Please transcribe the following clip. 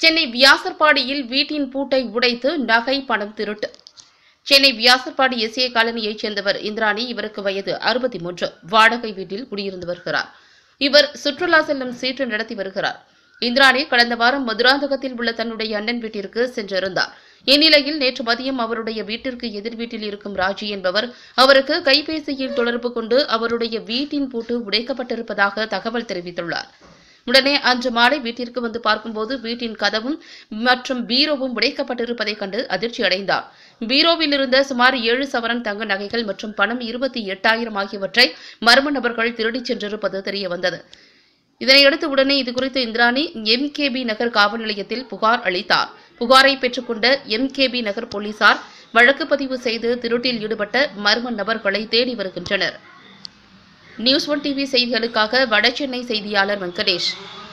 சென்னை வியாசர்பாடியில் வீட்டின் பூட்டை உடைத்து நகை பணம் திருட்டு சென்னை வியாசர்பாடி எஸ்ஏ காலனியைச் சேர்ந்தவர் இந்திராணி இவருக்கு வயது அறுபத்தி மூன்று வாடகை வீட்டில் குடியிருந்து வருகிறார் இவர் சுற்றுலா செல்லும் சீட்டு நடத்தி வருகிறார் இந்திராணி கடந்த வாரம் மதுராந்தகத்தில் உள்ள தன்னுடைய அண்ணன் வீட்டிற்கு சென்றிருந்தார் இந்நிலையில் நேற்று மதியம் அவருடைய வீட்டிற்கு எதிர் வீட்டில் இருக்கும் ராஜி என்பவர் அவருக்கு கைபேசியில் தொடர்பு கொண்டு அவருடைய வீட்டின் பூட்டு உடைக்கப்பட்டிருப்பதாக தகவல் தெரிவித்துள்ளார் உடனே அன்று மாலை வீட்டிற்கு வந்து பார்க்கும்போது வீட்டின் கதவும் மற்றும் பீரோவும் உடைக்கப்பட்டிருப்பதைக் கண்டு அதிர்ச்சி அடைந்தார் பீரோவில் இருந்த சுமார் ஏழு சவரன் தங்க நகைகள் மற்றும் பணம் இருபத்தி எட்டாயிரம் ஆகியவற்றை மர்ம நபர்கள் திருடிச் சென்றிருப்பது தெரியவந்தது இதனையடுத்து உடனே இதுகுறித்து இந்திராணி எம்கேபி நகர் காவல் நிலையத்தில் புகார் அளித்தார் புகாரை பெற்றுக்கொண்ட எம்கேபி நகர் போலீசார் வழக்கு பதிவு செய்து திருட்டில் ஈடுபட்ட மர்ம நபர்களை தேடி வருகின்றனர் நியூஸ் ஒன் டிவி செய்திகளுக்காக வடசென்னை செய்தியாளர் வெங்கடேஷ்